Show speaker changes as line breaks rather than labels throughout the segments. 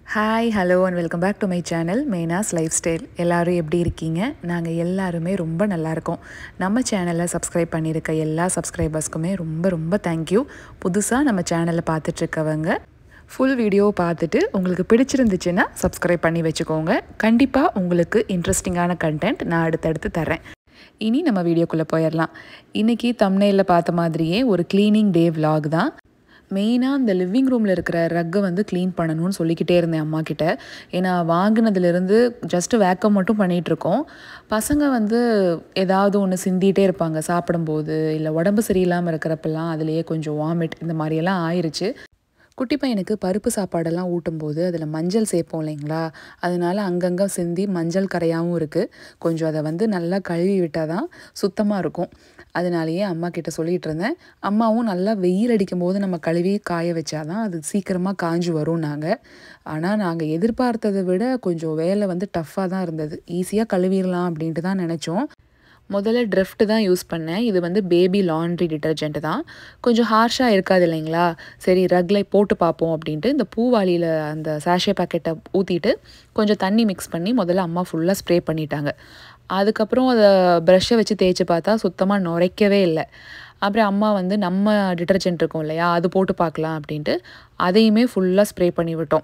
hi hello and welcome back to my channel மெய்னாஸ் lifestyle எல்லோரும் எப்படி இருக்கீங்க நாங்கள் எல்லாருமே ரொம்ப நல்லா இருக்கோம் நம்ம சேனலை சப்ஸ்கிரைப் பண்ணியிருக்க எல்லா சப்ஸ்கிரைபர்ஸ்க்குமே ரொம்ப ரொம்ப தேங்க்யூ புதுசாக நம்ம சேனலை பார்த்துட்ருக்கவங்க ஃபுல் வீடியோ பார்த்துட்டு உங்களுக்கு பிடிச்சிருந்துச்சுன்னா சப்ஸ்கிரைப் பண்ணி வச்சுக்கோங்க கண்டிப்பாக உங்களுக்கு இன்ட்ரெஸ்டிங்கான கண்டென்ட் நான் அடுத்தடுத்து தரேன் இனி நம்ம வீடியோக்குள்ளே போயிடலாம் இன்றைக்கி தம்னையில் பார்த்த மாதிரியே ஒரு க்ளீனிங் டே vlog தான் மெயினாக இந்த லிவிங் ரூமில் இருக்கிற ரக்கை வந்து க்ளீன் பண்ணணும்னு சொல்லிக்கிட்டே இருந்தேன் அம்மா கிட்ட ஏன்னா வாங்கினதுலேருந்து ஜஸ்ட்டு வேக்கம் மட்டும் பண்ணிகிட்டு இருக்கோம் பசங்க வந்து ஏதாவது ஒன்று சிந்திகிட்டே இருப்பாங்க சாப்பிடும்போது இல்லை உடம்பு சரியில்லாமல் இருக்கிறப்பெல்லாம் அதுலேயே கொஞ்சம் வாமிட் இந்த மாதிரியெல்லாம் ஆயிருச்சு குட்டி பையனுக்கு பருப்பு சாப்பாடெல்லாம் ஊட்டும்போது அதில் மஞ்சள் சேர்ப்போம் இல்லைங்களா அதனால அங்கங்கே சிந்தி மஞ்சள் கரையாகவும் இருக்குது கொஞ்சம் அதை வந்து நல்லா கழுவி விட்டால் தான் சுத்தமாக இருக்கும் அதனாலேயே அம்மா கிட்ட சொல்லிகிட்டு இருந்தேன் அம்மாவும் நல்லா வெயில் அடிக்கும் போது நம்ம கழுவி காய வச்சாதான் அது சீக்கிரமாக காஞ்சு வரும் நாங்கள் ஆனால் நாங்கள் எதிர்பார்த்ததை விட கொஞ்சம் வேலை வந்து டஃப்பாக தான் இருந்தது ஈஸியாக கழுவிடலாம் அப்படின்ட்டு தான் நினச்சோம் முதல்ல ட்ரிஃப்ட் தான் யூஸ் பண்ணேன் இது வந்து பேபி லாண்ட்ரி டிட்டர்ஜென்ட் தான் கொஞ்சம் ஹார்ஷாக இருக்காது இல்லைங்களா சரி ரக்லை போட்டு பார்ப்போம் அப்படின்ட்டு இந்த பூவாளியில் அந்த சாஷே பாக்கெட்டை ஊற்றிட்டு கொஞ்சம் தண்ணி மிக்ஸ் பண்ணி முதல்ல அம்மா ஃபுல்லாக ஸ்ப்ரே பண்ணிட்டாங்க அதுக்கப்புறம் அதை ப்ரஷ்ஷை வச்சு தேய்ச்சி பார்த்தா சுத்தமாக நுரைக்கவே இல்லை அப்புறம் அம்மா வந்து நம்ம டிட்டர்ஜென்ட் இருக்கும் இல்லையா அது போட்டு பார்க்கலாம் அப்படின்ட்டு அதையுமே ஃபுல்லாக ஸ்ப்ரே பண்ணி விட்டோம்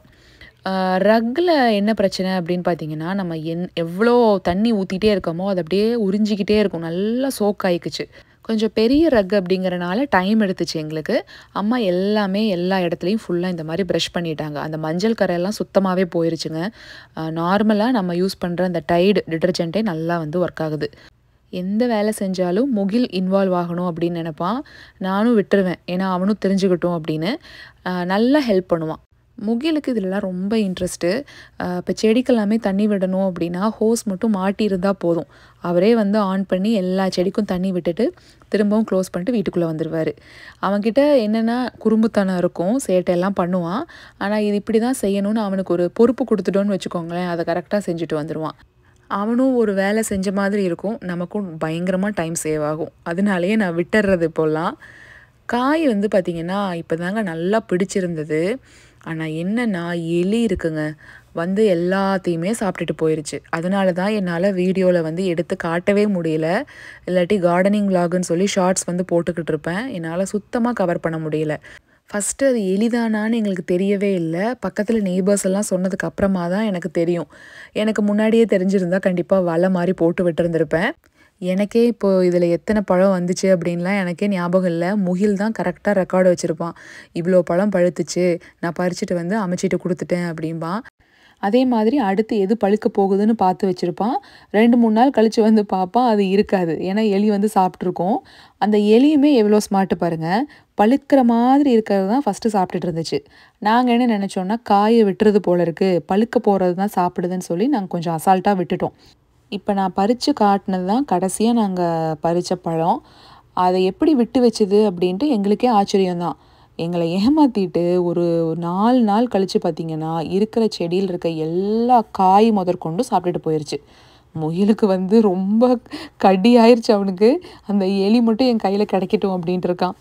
ரக்கில் என்ன பிரச்சனை அப்படின்னு பார்த்தீங்கன்னா நம்ம என் எவ்வளோ தண்ணி ஊற்றிட்டே இருக்கோமோ அது அப்படியே உறிஞ்சிக்கிட்டே இருக்கும் நல்லா சோக் ஆயிக்குச்சு கொஞ்சம் பெரிய ரக் அப்படிங்கிறனால டைம் எடுத்துச்சு எங்களுக்கு அம்மா எல்லாமே எல்லா இடத்துலையும் ஃபுல்லாக இந்த மாதிரி ப்ரஷ் பண்ணிட்டாங்க அந்த மஞ்சள் கரையெல்லாம் சுத்தமாகவே போயிருச்சுங்க நார்மலாக நம்ம யூஸ் பண்ணுற அந்த டைடு டிட்டர்ஜென்ட்டே நல்லா வந்து ஒர்க் ஆகுது எந்த வேலை செஞ்சாலும் முகில் இன்வால்வ் ஆகணும் அப்படின்னு நினப்பான் நானும் விட்டுருவேன் ஏன்னா அவனும் தெரிஞ்சுக்கிட்டோம் அப்படின்னு நல்லா ஹெல்ப் பண்ணுவான் முகிலுக்கு இதிலலாம் ரொம்ப இன்ட்ரெஸ்ட்டு இப்போ செடிக்கெல்லாமே தண்ணி விடணும் அப்படின்னா ஹோஸ் மட்டும் மாட்டியிருந்தால் போதும் அவரே வந்து ஆன் பண்ணி எல்லா செடிக்கும் தண்ணி விட்டுட்டு திரும்பவும் க்ளோஸ் பண்ணிட்டு வீட்டுக்குள்ளே வந்துடுவார் அவன்கிட்ட என்னென்னா குறும்புத்தனம் இருக்கும் சேட்டையெல்லாம் பண்ணுவான் ஆனால் இது இப்படி தான் செய்யணும்னு அவனுக்கு ஒரு பொறுப்பு கொடுத்துட்டோன்னு வச்சுக்கோங்களேன் அதை கரெக்டாக செஞ்சுட்டு வந்துடுவான் அவனும் ஒரு வேலை செஞ்ச மாதிரி இருக்கும் நமக்கும் பயங்கரமாக டைம் சேவ் ஆகும் அதனாலேயே நான் விட்டுறது இப்போல்லாம் காய் வந்து பார்த்திங்கன்னா இப்போ தாங்க நல்லா பிடிச்சிருந்தது ஆனால் என்னென்னா எலி இருக்குங்க வந்து எல்லாத்தையுமே சாப்பிட்டுட்டு போயிருச்சு அதனால தான் என்னால் வீடியோவில் வந்து எடுத்து காட்டவே முடியல இல்லாட்டி கார்டனிங் விலாகுன்னு சொல்லி ஷார்ட்ஸ் வந்து போட்டுக்கிட்டு இருப்பேன் என்னால் சுத்தமாக கவர் பண்ண முடியல ஃபஸ்ட்டு அது எளிதானான்னு எங்களுக்கு தெரியவே இல்லை பக்கத்தில் நெய்பர்ஸ் எல்லாம் சொன்னதுக்கு அப்புறமா தான் எனக்கு தெரியும் எனக்கு முன்னாடியே தெரிஞ்சிருந்தா கண்டிப்பாக வலை மாதிரி போட்டு விட்டுருந்துருப்பேன் எனக்கே இப்போது இதில் எத்தனை பழம் வந்துச்சு அப்படின்லாம் எனக்கே ஞாபகம் இல்லை முகில் தான் கரெக்டாக ரெக்கார்டு வச்சுருப்பான் இவ்வளோ பழம் பழுத்துச்சு நான் பறிச்சுட்டு வந்து அமைச்சிட்டு கொடுத்துட்டேன் அப்படிம்பான் அதே மாதிரி அடுத்து எது பழுக்க போகுதுன்னு பார்த்து வச்சுருப்பான் ரெண்டு மூணு நாள் கழித்து வந்து பார்ப்பான் அது இருக்காது ஏன்னா எலி வந்து சாப்பிட்ருக்கோம் அந்த எலியுமே எவ்வளோ ஸ்மார்ட்டு பாருங்கள் பழுக்கிற மாதிரி இருக்கிறது தான் ஃபஸ்ட்டு சாப்பிட்டுட்டு இருந்துச்சு நாங்கள் என்ன நினச்சோன்னா காயை விட்டுறது போல இருக்குது பழுக்க போகிறது தான் சாப்பிடுதுன்னு சொல்லி நாங்கள் கொஞ்சம் அசால்ட்டாக விட்டுட்டோம் இப்போ நான் பறித்து காட்டினது தான் கடைசியாக நாங்கள் பறித்த பழம் அதை எப்படி விட்டு வச்சுது அப்படின்ட்டு எங்களுக்கே ஆச்சரியம்தான் எங்களை ஏமாற்றிட்டு ஒரு நாலு நாள் கழித்து பார்த்திங்கன்னா இருக்கிற செடியில் இருக்க எல்லா காய் முதற்கொண்டும் சாப்பிட்டுட்டு போயிடுச்சு முயலுக்கு வந்து ரொம்ப கடி ஆயிடுச்சு அவனுக்கு அந்த எலி மட்டும் என் கையில் கிடைக்கட்டும் அப்படின்ட்டு இருக்கான்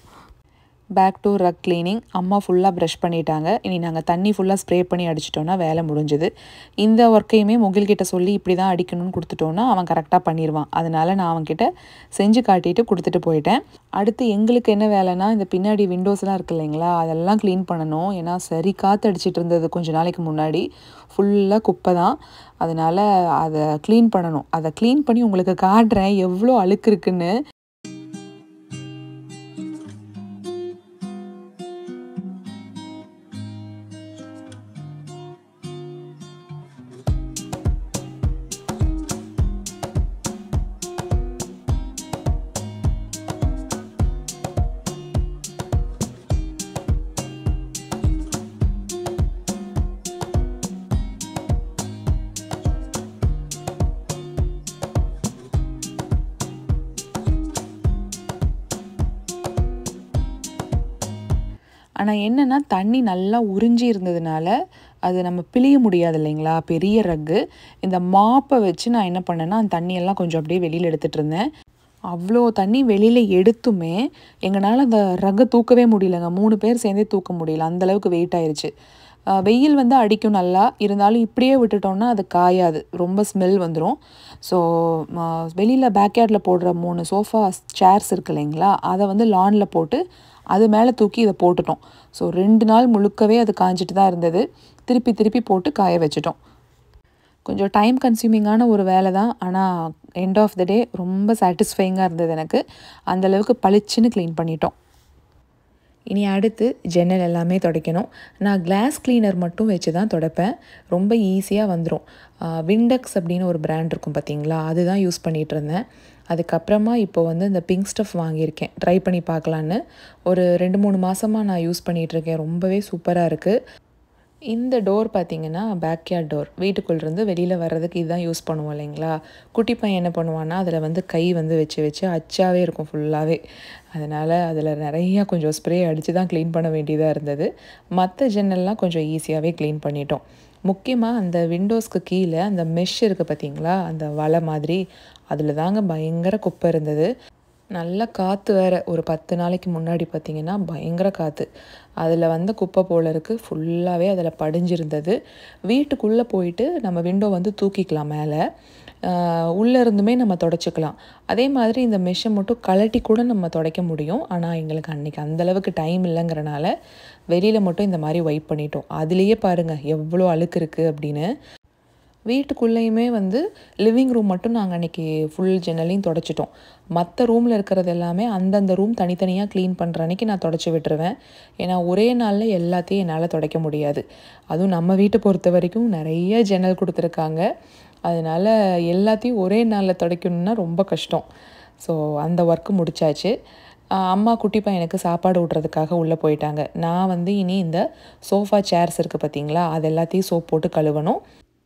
பேக் டு ரக் க்ளீனிங் அம்மா ஃபுல்லாக ப்ரஷ் பண்ணிட்டாங்க இனி நாங்கள் தண்ணி ஃபுல்லாக ஸ்ப்ரே பண்ணி அடிச்சிட்டோன்னா வேலை முடிஞ்சுது இந்த ஒர்க்கையுமே முகில்கிட்ட சொல்லி இப்படி தான் அடிக்கணும்னு கொடுத்துட்டோன்னா அவன் கரெக்டாக பண்ணிடுவான் அதனால் நான் அவன்கிட்ட செஞ்சு காட்டிட்டு கொடுத்துட்டு போயிட்டேன் அடுத்து எங்களுக்கு என்ன வேலைன்னா இந்த பின்னாடி விண்டோஸ்லாம் இருக்கு இல்லைங்களா அதெல்லாம் க்ளீன் பண்ணணும் ஏன்னா சரி காற்று அடிச்சிட்டு இருந்தது கொஞ்சம் நாளைக்கு முன்னாடி ஃபுல்லாக குப்பை தான் அதனால் அதை க்ளீன் பண்ணணும் அதை க்ளீன் பண்ணி உங்களுக்கு காட்டுறேன் எவ்வளோ அழுக்கு இருக்குன்னு ஆனால் என்னென்னா தண்ணி நல்லா உறிஞ்சி இருந்ததுனால அது நம்ம பிழிய முடியாது இல்லைங்களா பெரிய ரக்கு இந்த மாப்பை வச்சு நான் என்ன பண்ணேன்னா அந்த தண்ணியெல்லாம் கொஞ்சம் அப்படியே வெளியில் எடுத்துகிட்டு இருந்தேன் அவ்வளோ தண்ணி வெளியில் எடுத்துமே எங்களால் அந்த ரகை தூக்கவே முடியலங்க மூணு பேர் சேர்ந்தே தூக்க முடியல அந்தளவுக்கு வெயிட் ஆயிருச்சு அஹ், வெயில் வந்து அடிக்கும் நல்லா இருந்தாலும் இப்படியே விட்டுட்டோம்னா அது காயாது ரொம்ப ஸ்மெல் வந்துடும் ஸோ வெளியில் பேக்யார்டில் போடுற மூணு சோஃபா சேர்ஸ் இருக்கு இல்லைங்களா அதை வந்து லானில் போட்டு அது மேலே தூக்கி இதை போட்டுட்டோம் ஸோ ரெண்டு நாள் முழுக்கவே அது காஞ்சிட்டு தான் இருந்தது திருப்பி திருப்பி போட்டு காய வச்சிட்டோம் கொஞ்சம் டைம் கன்சியூமிங்கான ஒரு வேலை தான் ஆனால் எண்ட் ஆஃப் த டே ரொம்ப சாட்டிஸ்ஃபைங்காக இருந்தது எனக்கு அந்த அளவுக்கு பளிச்சுன்னு க்ளீன் பண்ணிட்டோம் இனி அடுத்து ஜன்னல் எல்லாமே துடைக்கணும் நான் கிளாஸ் கிளீனர் மட்டும் வச்சு தான் துடைப்பேன் ரொம்ப ஈஸியாக வந்துடும் விண்டக்ஸ் அப்படின்னு ஒரு பிராண்ட் இருக்கும் பார்த்தீங்களா அதுதான் யூஸ் பண்ணிகிட்டு இருந்தேன் அதுக்கப்புறமா இப்போ வந்து இந்த பிங்க் ஸ்டஃப் வாங்கியிருக்கேன் ட்ரை பண்ணி பார்க்கலான்னு ஒரு ரெண்டு மூணு மாதமாக நான் யூஸ் பண்ணிகிட்டு இருக்கேன் ரொம்பவே சூப்பராக இருக்குது இந்த டோர் பார்த்தீங்கன்னா பேக்யார்ட் டோர் வீட்டுக்குள்ளேருந்து வெளியில் வர்றதுக்கு இதுதான் யூஸ் பண்ணுவோம் இல்லைங்களா குட்டி பையன் என்ன பண்ணுவான்னா அதில் வந்து கை வந்து வச்சு வச்சு அச்சாவே இருக்கும் ஃபுல்லாகவே அதனால் அதில் நிறையா கொஞ்சம் ஸ்ப்ரே அடித்து தான் க்ளீன் பண்ண வேண்டியதாக இருந்தது மற்ற ஜன்னல்லாம் கொஞ்சம் ஈஸியாகவே க்ளீன் பண்ணிட்டோம் முக்கியமாக அந்த விண்டோஸ்க்கு கீழே அந்த மெஷ் இருக்குது பார்த்தீங்களா அந்த வலை மாதிரி அதில் தாங்க பயங்கர குப்பை இருந்தது நல்ல காற்று வேறு ஒரு பத்து நாளைக்கு முன்னாடி பார்த்தீங்கன்னா பயங்கர காற்று அதில் வந்த குப்பை போல இருக்குது ஃபுல்லாகவே அதில் படிஞ்சிருந்தது வீட்டுக்குள்ளே போயிட்டு நம்ம விண்டோ வந்து தூக்கிக்கலாம் மேலே உள்ளே இருந்துமே நம்ம தொடச்சிக்கலாம் அதே மாதிரி இந்த மெஷை மட்டும் கழட்டி கூட நம்ம துடைக்க முடியும் ஆனால் எங்களுக்கு அன்றைக்கி அந்தளவுக்கு டைம் இல்லைங்கிறனால வெளியில் மட்டும் இந்த மாதிரி வைப் பண்ணிட்டோம் அதுலேயே பாருங்கள் எவ்வளோ அழுக்கு இருக்குது அப்படின்னு வீட்டுக்குள்ளேயுமே வந்து லிவிங் ரூம் மட்டும் நாங்கள் அன்றைக்கி ஃபுல் ஜன்னலையும் தொடச்சிட்டோம் மற்ற ரூமில் இருக்கிறது எல்லாமே அந்தந்த ரூம் தனித்தனியாக க்ளீன் பண்ணுற அன்றைக்கி நான் தொடச்சி விட்டுருவேன் ஏன்னா ஒரே நாளில் எல்லாத்தையும் என்னால் துடைக்க முடியாது அதுவும் நம்ம வீட்டை பொறுத்த வரைக்கும் நிறைய ஜன்னல் கொடுத்துருக்காங்க அதனால் எல்லாத்தையும் ஒரே நாளில் துடைக்கணுன்னா ரொம்ப கஷ்டம் ஸோ அந்த ஒர்க்கு முடிச்சாச்சு ஆஹ் அம்மா குட்டி பையனுக்கு சாப்பாடு விட்றதுக்காக உள்ளே போயிட்டாங்க நான் வந்து இனி இந்த சோஃபா சேர்ஸ் இருக்குது பார்த்தீங்களா அது எல்லாத்தையும் சோப் போட்டு கழுவணும்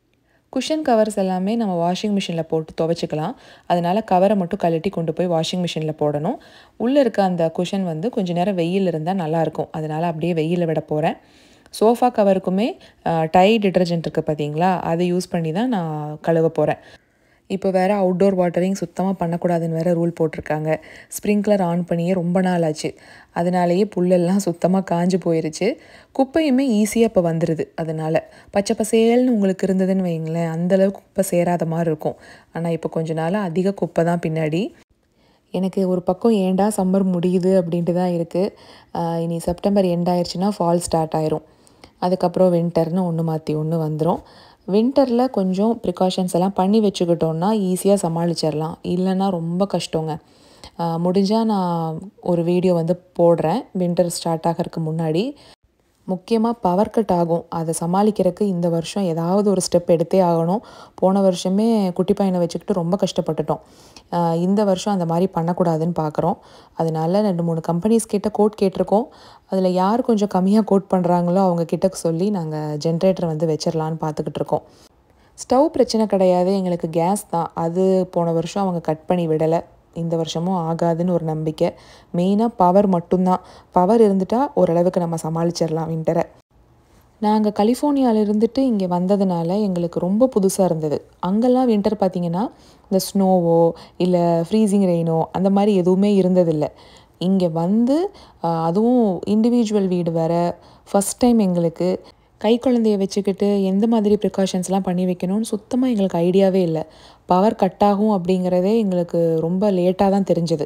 குஷன் கவர்ஸ் எல்லாமே நம்ம வாஷிங் மிஷினில் போட்டு துவைச்சிக்கலாம் அதனால் கவரை மட்டும் கழட்டி கொண்டு போய் வாஷிங் மிஷினில் போடணும் உள்ளே இருக்க அந்த குஷன் வந்து கொஞ்சம் நேரம் வெயில் இருந்தால் நல்லாயிருக்கும் அதனால் அப்படியே வெயிலில் விட போகிறேன் சோஃபா கவருக்குமே டை டிட்டர்ஜென்ட் இருக்குது பார்த்தீங்களா அதை யூஸ் பண்ணி தான் நான் கழுவ போகிறேன் இப்போ வேறு அவுட்டோர் வாட்டரிங் சுத்தமாக பண்ணக்கூடாதுன்னு வேறு ரூல் போட்டிருக்காங்க ஸ்ப்ரிங்க்லர் ஆன் பண்ணியே ரொம்ப நாள் ஆச்சு அதனாலேயே புல்லெல்லாம் சுத்தமாக காஞ்சு போயிருச்சு குப்பையுமே ஈஸியாக இப்போ வந்துடுது அதனால் பச்சை பசேல்னு உங்களுக்கு இருந்ததுன்னு வைங்களேன் அந்தளவுக்கு குப்பை சேராத மாதிரி இருக்கும் ஆனால் இப்போ கொஞ்ச நாளாக அதிக குப்பை தான் பின்னாடி எனக்கு ஒரு பக்கம் ஏண்டா சம்மர் முடியுது அப்படின்ட்டு தான் இருக்குது இனி செப்டம்பர் எண்ட் ஆயிடுச்சுன்னா ஃபால் ஸ்டார்ட் ஆயிரும் அதுக்கப்புறம் வின்டர்னு ஒன்று மாற்றி ஒன்று வந்துடும் வின்டரில் கொஞ்சம் ப்ரிகாஷன்ஸ் எல்லாம் பண்ணி வச்சுக்கிட்டோன்னா ஈஸியாக சமாளிச்சிடலாம் இல்லைன்னா ரொம்ப கஷ்டங்க முடிஞ்சால் நான் ஒரு வீடியோ வந்து போடுறேன் வின்டர் ஸ்டார்ட் ஆகிறதுக்கு முன்னாடி முக்கியமாக பவர் கட் ஆகும் அதை சமாளிக்கிறதுக்கு இந்த வருஷம் ஏதாவது ஒரு ஸ்டெப் எடுத்தே ஆகணும் போன வருஷமே குட்டி பையனை வச்சுக்கிட்டு ரொம்ப கஷ்டப்பட்டுட்டோம் ஆஹ் இந்த வருஷம் அந்த மாதிரி பண்ணக்கூடாதுன்னு பார்க்குறோம் அதனால ரெண்டு மூணு கம்பெனிஸ் கிட்ட கோட் கேட்டிருக்கோம் அதில் யார் கொஞ்சம் கம்மியாக கோட் பண்ணுறாங்களோ அவங்க கிட்ட சொல்லி நாங்கள் ஜென்ரேட்டர் வந்து வச்சிடலான்னு பார்த்துக்கிட்டு இருக்கோம் ஸ்டவ் பிரச்சனை கிடையாது எங்களுக்கு கேஸ் தான் அது போன வருஷம் அவங்க கட் பண்ணி விடலை இந்த வருஷமும் ஆகாதுன்னு ஒரு நம்பிக்கை மெயினாக பவர் மட்டும்தான் பவர் இருந்துட்டால் ஓரளவுக்கு நம்ம சமாளிச்சிடலாம் வின்டரை நாங்கள் கலிஃபோர்னியாவில் இருந்துட்டு இங்கே வந்ததுனால எங்களுக்கு ரொம்ப புதுசாக இருந்தது அங்கெல்லாம் வின்டர் பார்த்திங்கன்னா இந்த ஸ்னோவோ இல்லை ஃப்ரீசிங் ரெயினோ அந்த மாதிரி எதுவுமே இருந்ததில்லை இங்கே வந்து ஆஹ், அதுவும் இண்டிவிஜுவல் வீடு வேற ஃபஸ்ட் டைம் எங்களுக்கு கை குழந்தைய வச்சுக்கிட்டு எந்த மாதிரி ப்ரிகாஷன்ஸ்லாம் பண்ணி வைக்கணும்னு சுத்தமாக எங்களுக்கு ஐடியாவே இல்லை பவர் கட் ஆகும் அப்படிங்கிறதே எங்களுக்கு ரொம்ப லேட்டாக தான் தெரிஞ்சது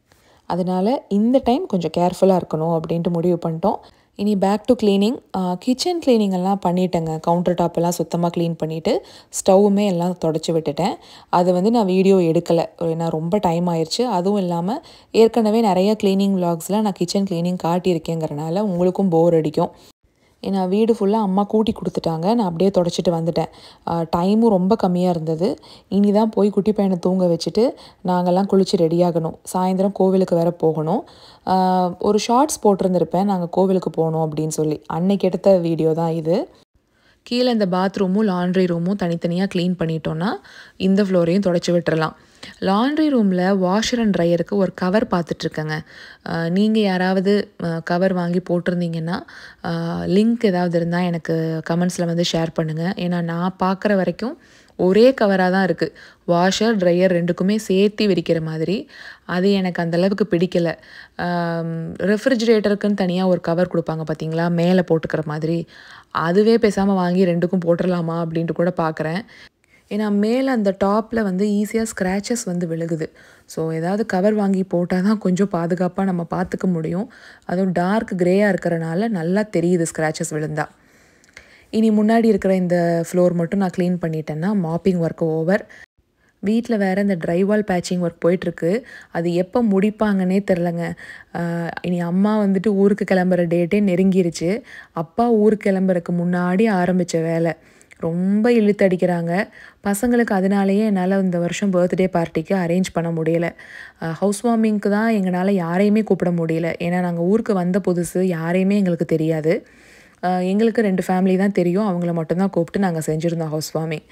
அதனால இந்த டைம் கொஞ்சம் கேர்ஃபுல்லாக இருக்கணும் அப்படின்ட்டு முடிவு பண்ணிட்டோம் இனி back to cleaning kitchen cleaning எல்லாம் பண்ணிட்டேங்க கவுண்டர் டாப் எல்லாம் சுத்தமாக க்ளீன் பண்ணிவிட்டு ஸ்டவ்வுமே எல்லாம் தொடச்சி விட்டுட்டேன் அது வந்து நான் வீடியோ எடுக்கலை ஏன்னா ரொம்ப டைம் ஆயிடுச்சு அதுவும் இல்லாமல் ஏற்கனவே நிறைய க்ளீனிங் vlogsல நான் கிச்சன் க்ளீனிங் காட்டியிருக்கேங்கிறனால உங்களுக்கும் போர் அடிக்கும் ஏன்னா வீடு ஃபுல்லாக அம்மா கூட்டி கொடுத்துட்டாங்க நான் அப்படியே தொடச்சிட்டு வந்துட்டேன் டைமும் ரொம்ப கம்மியாக இருந்தது இனி தான் போய் குட்டி பையனை தூங்க வச்சுட்டு நாங்கள்லாம் குளித்து ரெடியாகணும் சாயந்தரம் கோவிலுக்கு வேற போகணும் ஆஹ் ஒரு ஷார்ட்ஸ் போட்டிருந்திருப்பேன் நாங்கள் கோவிலுக்கு போகணும் அப்படின்னு சொல்லி அன்னைக்கு எடுத்த வீடியோ தான் இது கீழே இந்த பாத்ரூமும் லாண்ட்ரி ரூமும் தனித்தனியாக க்ளீன் பண்ணிட்டோன்னா இந்த ஃப்ளோரையும் தொடச்சி விட்டுறலாம் லாண்ட்ரி ரூமில் வாஷர் அண்ட் ட்ரையருக்கு ஒரு கவர் பார்த்துட்ருக்கேங்க நீங்கள் யாராவது கவர் வாங்கி போட்டிருந்தீங்கன்னா லிங்க் ஏதாவது இருந்தால் எனக்கு கமெண்ட்ஸில் வந்து ஷேர் பண்ணுங்கள் ஏன்னா நான் பார்க்குற வரைக்கும் ஒரே கவராக தான் இருக்குது வாஷர் ட்ரையர் ரெண்டுக்குமே சேர்த்து விரிக்கிற மாதிரி அது எனக்கு அந்தளவுக்கு பிடிக்கலை ரெஃப்ரிஜிரேட்டருக்குன்னு தனியாக ஒரு கவர் கொடுப்பாங்க பார்த்தீங்களா மேலே போட்டுக்கிற மாதிரி அதுவே பேசாமல் வாங்கி ரெண்டுக்கும் போட்டுடலாமா அப்படின்ட்டு கூட பார்க்குறேன் ஏன்னா மேலே அந்த டாப்பில் வந்து ஈஸியாக ஸ்க்ராச்சஸ் வந்து விழுகுது ஸோ ஏதாவது கவர் வாங்கி போட்டால் தான் கொஞ்சம் பாதுகாப்பாக நம்ம பார்த்துக்க முடியும் அதுவும் டார்க் க்ரேயாக இருக்கிறனால நல்லா தெரியுது ஸ்க்ராச்சஸ் விழுந்தா இனி முன்னாடி இருக்கிற இந்த ஃப்ளோர் மட்டும் நான் க்ளீன் பண்ணிட்டேன்னா மாப்பிங் ஒர்க் ஓவர் வீட்டில் வேறு இந்த ட்ரைவால் பேச்சிங் ஒர்க் போயிட்டுருக்கு அது எப்போ முடிப்பாங்கன்னே தெரிலங்க இனி அம்மா வந்துட்டு ஊருக்கு கிளம்புற டேட்டே நெருங்கிருச்சு அப்பா ஊருக்கு கிளம்புறதுக்கு முன்னாடி ஆரம்பித்த வேலை ரொம்ப இழுத்தடிக்கிறாங்க பசங்களுக்கு அதனாலேயே என்னால் இந்த வருஷம் பர்த்டே பார்ட்டிக்கு அரேஞ்ச் பண்ண முடியல ஹவுஸ் வார்மிங்க்கு தான் எங்களால் யாரையுமே கூப்பிட முடியல ஏன்னா நாங்கள் ஊருக்கு வந்த புதுசு யாரையுமே எங்களுக்கு தெரியாது எங்களுக்கு ரெண்டு ஃபேமிலி தான் தெரியும் அவங்கள மட்டும்தான் கூப்பிட்டு நாங்கள் செஞ்சுருந்தோம் ஹவுஸ் வார்மிங்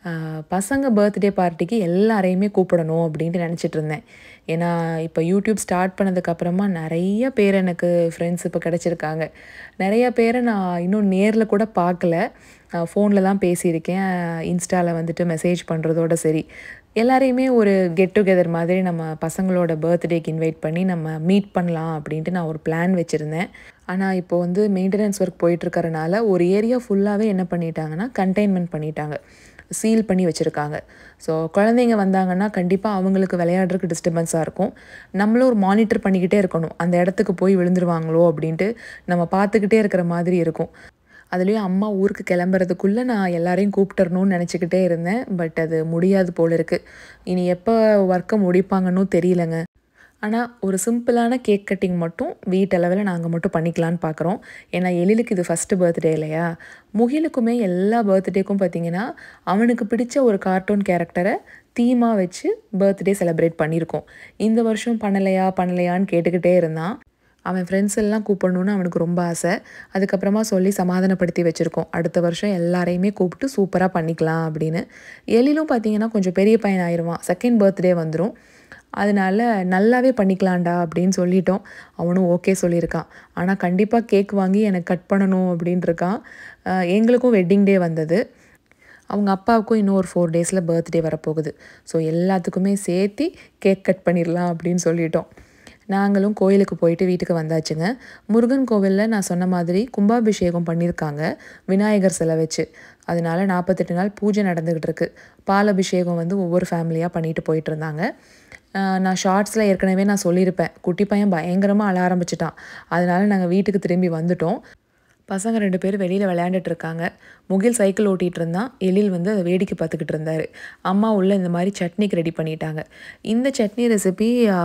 பசங்க பர்த்டே பார்ட்டிக்கு எல்லாரையுமே கூப்பிடணும் அப்படின்ட்டு நினச்சிட்டு இருந்தேன் ஏன்னா இப்போ யூடியூப் ஸ்டார்ட் பண்ணதுக்கப்புறமா நிறைய பேர் எனக்கு ஃப்ரெண்ட்ஸ் இப்போ கிடச்சிருக்காங்க நிறைய பேரை நான் இன்னும் நேரில் கூட பார்க்கல ஃபோனில் தான் பேசியிருக்கேன் இன்ஸ்டாவில் வந்துட்டு மெசேஜ் பண்ணுறதோட சரி எல்லாரையுமே ஒரு கெட் டுகெதர் மாதிரி நம்ம பசங்களோட பர்த்டேக்கு இன்வைட் பண்ணி நம்ம மீட் பண்ணலாம் அப்படின்ட்டு நான் ஒரு பிளான் வச்சுருந்தேன் ஆனால் இப்போ வந்து மெயின்டெனன்ஸ் ஒர்க் போயிட்டுருக்கறனால ஒரு ஏரியா ஃபுல்லாகவே என்ன பண்ணிட்டாங்கன்னா கண்டெய்ன்மெண்ட் பண்ணிட்டாங்க சீல் பண்ணி வச்சுருக்காங்க ஸோ குழந்தைங்க வந்தாங்கன்னா கண்டிப்பாக அவங்களுக்கு விளையாடுறதுக்கு டிஸ்டர்பன்ஸாக இருக்கும் நம்மளும் ஒரு மானிட்டர் பண்ணிக்கிட்டே இருக்கணும் அந்த இடத்துக்கு போய் விழுந்துருவாங்களோ அப்படின்ட்டு நம்ம பார்த்துக்கிட்டே இருக்கிற மாதிரி இருக்கும் அதுலேயும் அம்மா ஊருக்கு கிளம்புறதுக்குள்ளே நான் எல்லாரையும் கூப்பிட்டுறணும்னு நினச்சிக்கிட்டே இருந்தேன் பட் அது முடியாது போல் இருக்குது இனி எப்போ ஒர்க்கை முடிப்பாங்கன்னு தெரியலங்க ஆனால் ஒரு சிம்பிளான கேக் கட்டிங் மட்டும் வீட்டளவில் நாங்கள் மட்டும் பண்ணிக்கலான்னு பார்க்குறோம் ஏன்னா எழிலுக்கு இது ஃபஸ்ட்டு பர்த்டே இல்லையா முகிலுக்குமே எல்லா பர்த்டேக்கும் பார்த்திங்கன்னா அவனுக்கு பிடிச்ச ஒரு கார்ட்டூன் கேரக்டரை தீமாக வச்சு பர்த்டே செலிப்ரேட் பண்ணியிருக்கோம் இந்த வருஷம் பண்ணலையா பண்ணலையான்னு கேட்டுக்கிட்டே இருந்தான் அவன் ஃப்ரெண்ட்ஸ் எல்லாம் கூப்பிடணுன்னு அவனுக்கு ரொம்ப ஆசை அதுக்கப்புறமா சொல்லி சமாதானப்படுத்தி வச்சுருக்கோம் அடுத்த வருஷம் எல்லாரையுமே கூப்பிட்டு சூப்பராக பண்ணிக்கலாம் அப்படின்னு எழிலும் பார்த்தீங்கன்னா கொஞ்சம் பெரிய பையன் ஆயிடுவான் செகண்ட் பர்த்டே வந்துடும் அதனால நல்லாவே பண்ணிக்கலாம்டா அப்படின்னு சொல்லிட்டோம் அவனும் ஓகே சொல்லியிருக்கான் ஆனால் கண்டிப்பாக கேக் வாங்கி எனக்கு கட் பண்ணணும் அப்படின்ட்டுருக்கான் எங்களுக்கும் வெட்டிங் டே வந்தது அவங்க அப்பாவுக்கும் இன்னும் ஒரு ஃபோர் டேஸில் பர்த்டே வரப்போகுது ஸோ எல்லாத்துக்குமே சேர்த்து கேக் கட் பண்ணிடலாம் அப்படின்னு சொல்லிட்டோம் நாங்களும் கோயிலுக்கு போயிட்டு வீட்டுக்கு வந்தாச்சுங்க முருகன் கோவிலில் நான் சொன்ன மாதிரி கும்பாபிஷேகம் பண்ணியிருக்காங்க விநாயகர் சிலை வச்சு அதனால நாற்பத்தெட்டு நாள் பூஜை நடந்துக்கிட்டு இருக்கு பால் அபிஷேகம் வந்து ஒவ்வொரு ஃபேமிலியாக பண்ணிட்டு போயிட்டு இருந்தாங்க நான் ஷார்ட்ஸில் ஏற்கனவே நான் சொல்லியிருப்பேன் குட்டி பையன் பயங்கரமாக அழ ஆரம்பிச்சிட்டான் அதனால நாங்கள் வீட்டுக்கு திரும்பி வந்துட்டோம் பசங்க ரெண்டு பேர் வெளியில் விளையாண்டுட்டு இருக்காங்க முகில் சைக்கிள் ஓட்டிகிட்டு இருந்தான் எழில் வந்து அதை வேடிக்கை பார்த்துக்கிட்டு இருந்தார் அம்மா உள்ள இந்த மாதிரி சட்னிக்கு ரெடி பண்ணிட்டாங்க இந்த சட்னி ரெசிபி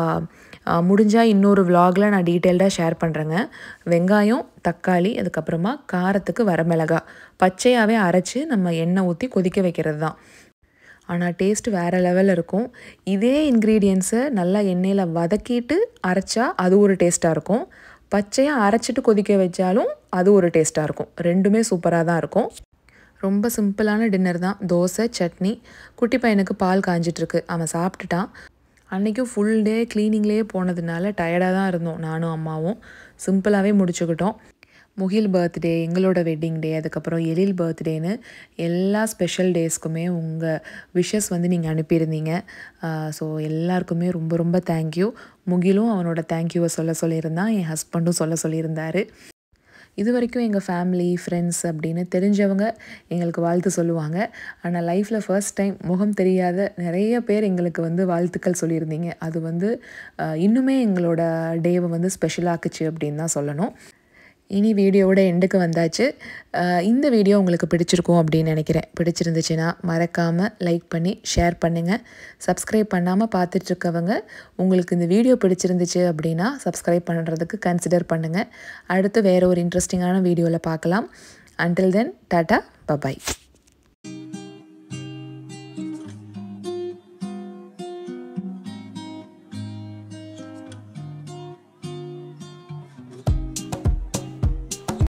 முடிஞ்சால் இன்னொரு விலாகில் நான் டீட்டெயில்டாக ஷேர் பண்ணுறேங்க வெங்காயம் தக்காளி அதுக்கப்புறமா காரத்துக்கு வரமிளகா பச்சையாகவே அரைச்சி நம்ம எண்ணெய் ஊற்றி கொதிக்க வைக்கிறது தான் ஆனால் டேஸ்ட் வேறு லெவலில் இருக்கும் இதே இன்க்ரீடியன்ஸை நல்லா எண்ணெயில் வதக்கிட்டு அரைச்சா அது ஒரு டேஸ்ட்டாக இருக்கும் பச்சையாக அரைச்சிட்டு கொதிக்க வச்சாலும் அது ஒரு டேஸ்ட்டாக இருக்கும் ரெண்டுமே சூப்பராக தான் இருக்கும் ரொம்ப சிம்பிளான டின்னர் தான் தோசை சட்னி குட்டி பையனுக்கு பால் காஞ்சிட்ருக்கு அவன் சாப்பிட்டுட்டான் அன்றைக்கும் ஃபுல் டே க்ளீனிங்லேயே போனதுனால டயர்டாக தான் இருந்தோம் நானும் அம்மாவும் சிம்பிளாகவே முடிச்சுக்கிட்டோம் முகில் பர்த்டே எங்களோட வெட்டிங் டே அதுக்கப்புறம் எழில் பர்த்டேன்னு எல்லா ஸ்பெஷல் டேஸ்க்குமே உங்கள் விஷஸ் வந்து நீங்கள் அனுப்பியிருந்தீங்க ஸோ எல்லாருக்குமே ரொம்ப ரொம்ப தேங்க்யூ முகிலும் அவனோட தேங்க்யூவை சொல்ல சொல்லியிருந்தான் என் ஹஸ்பண்டும் சொல்ல சொல்லியிருந்தார் இது வரைக்கும் எங்கள் ஃபேமிலி ஃப்ரெண்ட்ஸ் அப்படின்னு தெரிஞ்சவங்க எங்களுக்கு வாழ்த்து சொல்லுவாங்க ஆனால் லைஃப்பில் ஃபர்ஸ்ட் டைம் முகம் தெரியாத நிறைய பேர் எங்களுக்கு வந்து வாழ்த்துக்கள் சொல்லியிருந்தீங்க அது வந்து இன்னுமே எங்களோட டேவை வந்து ஸ்பெஷலாக்குச்சு அப்படின்னு தான் சொல்லணும் இனி வீடியோவோட எண்டுக்கு வந்தாச்சு இந்த வீடியோ உங்களுக்கு பிடிச்சிருக்கும் அப்படின்னு நினைக்கிறேன் பிடிச்சிருந்துச்சுன்னா மறக்காமல் லைக் பண்ணி ஷேர் பண்ணுங்கள் சப்ஸ்கிரைப் பண்ணாமல் பார்த்துட்ருக்கவங்க உங்களுக்கு இந்த வீடியோ பிடிச்சிருந்துச்சு அப்படின்னா சப்ஸ்கிரைப் பண்ணுறதுக்கு கன்சிடர் பண்ணுங்கள் அடுத்து வேறு ஒரு இன்ட்ரெஸ்டிங்கான வீடியோவில் பார்க்கலாம் அன்டில் தென் டாட்டா பபாய்